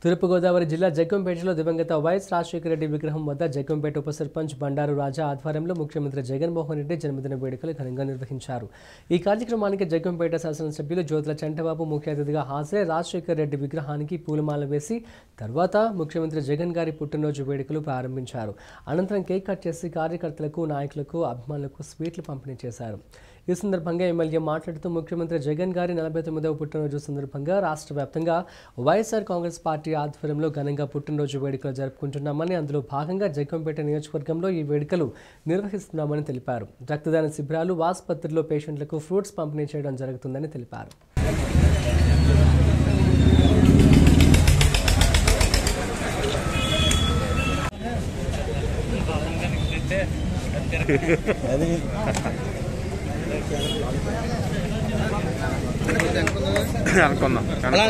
తూర్పుగోదావరి జిల్లా జగ్గంపేటలో దివంగత వైఎస్ రాజశేఖర రెడ్డి విగ్రహం వద్ద జగ్గంపేట ఉప సర్పంచ్ బండారు రాజా ఆధ్వర్యంలో ముఖ్యమంత్రి జగన్మోహన్ రెడ్డి జన్మదిన వేడుకలు ఘనంగా నిర్వహించారు ఈ కార్యక్రమానికి జగ్గంపేట శాసనసభ్యులు జ్యోతుల చంటబాబు ముఖ్య అతిథిగా హాజరై రాజశేఖర రెడ్డి విగ్రహానికి పూలమాల వేసి తర్వాత ముఖ్యమంత్రి జగన్ గారి పుట్టినరోజు వేడుకలు ప్రారంభించారు అనంతరం కేక్ కట్ చేసి కార్యకర్తలకు నాయకులకు అభిమానులకు స్వీట్లు పంపిణీ చేశారు ఈ సందర్భంగా ఎమ్మెల్యే మాట్లాడుతూ ముఖ్యమంత్రి జగన్ గారి నలభై తొమ్మిదవ పుట్టినరోజు సందర్భంగా రాష్ట్ర వ్యాప్తంగా వైఎస్ఆర్ కాంగ్రెస్ పార్టీ ఆధ్వర్యంలో ఘనంగా పుట్టినరోజు వేడుకలు జరుపుకుంటున్నామని అందులో భాగంగా జగ్గంపేట నియోజకవర్గంలో ఈ వేడుకలు నిర్వహిస్తున్నామని తెలిపారు రక్తదాన శిబిరాలు ఆసుపత్రిలో పేషెంట్లకు ఫ్రూట్స్ పంపిణీ చేయడం జరుగుతుందని తెలిపారు అనుకుందాం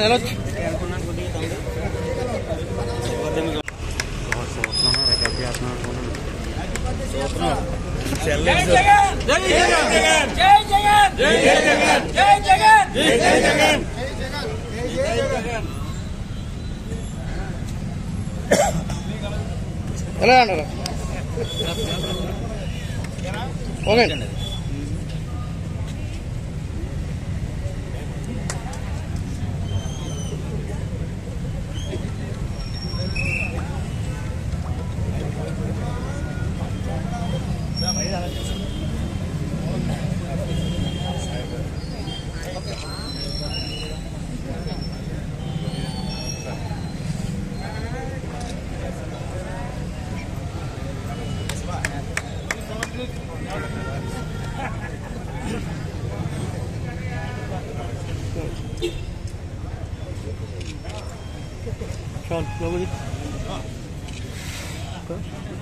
ఎలా అంటారు ఓకే చాలు లోపలికి